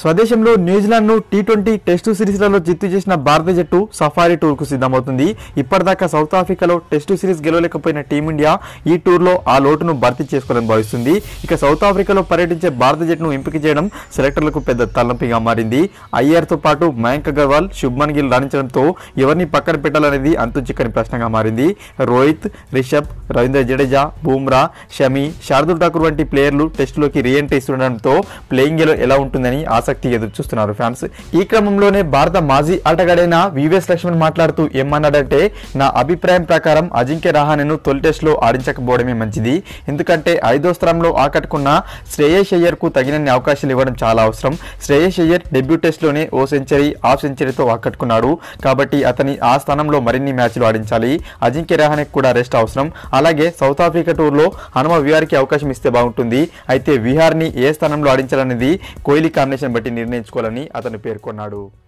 స్వదేశంలో న్యూజిలాండ్ ను T twenty test సిరీస్లలో చిత్తు చేసిన భారత జట్టు సఫారీ టూర్ కు సిద్ధమవుతుంది ఇప్పటిదాకా సౌత్ ఆఫ్రికాలో టెస్టు సిరీస్ గెలవలేకపోయిన టీమిండియా ఈ టూర్ లో ఆ లోటును భర్తీ చేసుకోవాలని భావిస్తుంది ఇక సౌత్ ఆఫ్రికాలో పర్యటించే భారత జట్టును ఎంపిక చేయడం సెలెక్టర్లకు పెద్ద తలనొప్పిగా మారింది అయ్యర్ తో పాటు మయాంక్ అగర్వాల్ శుభ్మన్ గిల్ రాణించడంతో ఎవరిని పక్కన పెట్టాలనేది అంతు చిక్కని ప్రశ్నగా మారింది రోహిత్ రిషబ్ రవీంద్ర జడేజా బూమ్రా షమి శార్దుల్ ఠాకూర్ వంటి ప్లేయర్లు టెస్టులోకి రీఎంట్రీ ఇస్తుండడంతో ప్లేయింగ్ గేలో ఎలా ఉంటుందని ఆసక్తి ఎదురు చూస్తున్నారు ఫ్యాన్స్ ఈ క్రమంలోనే భారత మాజీ ఆటగాడైన వివిఎస్ లక్ష్మణ్ మాట్లాడుతూ ఏమన్నాడంటే నా అభిప్రాయం ప్రకారం అజింక్య రహానెను తొలి టెస్టులో ఆడించకపోవడమే మంచిది ఎందుకంటే ఐదో స్థానంలో ఆకట్టుకున్న శ్రేయస్ అయ్యర్ కు తగినన్ని అవకాశాలు ఇవ్వడం చాలా అవసరం శ్రేయస్ అయ్యర్ డెబ్యూ టెస్ట్లోనే ఓ సెంచరీ హాఫ్ సెంచరీతో ఆకట్టుకున్నాడు కాబట్టి అతని ఆ స్థానంలో మరిన్ని మ్యాచ్లు ఆడించాలి అజింక్య రహానెకు కూడా రెస్ట్ అవసరం అలాగే సౌత్ ఆఫ్రికా టూర్లో హనుమ విహార్కి అవకాశం ఇస్తే బాగుంటుంది అయితే విహార్ని ఏ స్థానంలో ఆడించాలనేది కోహ్లీ కాంబినేషన్ బట్టి నిర్ణయించుకోవాలని అతను పేర్కొన్నాడు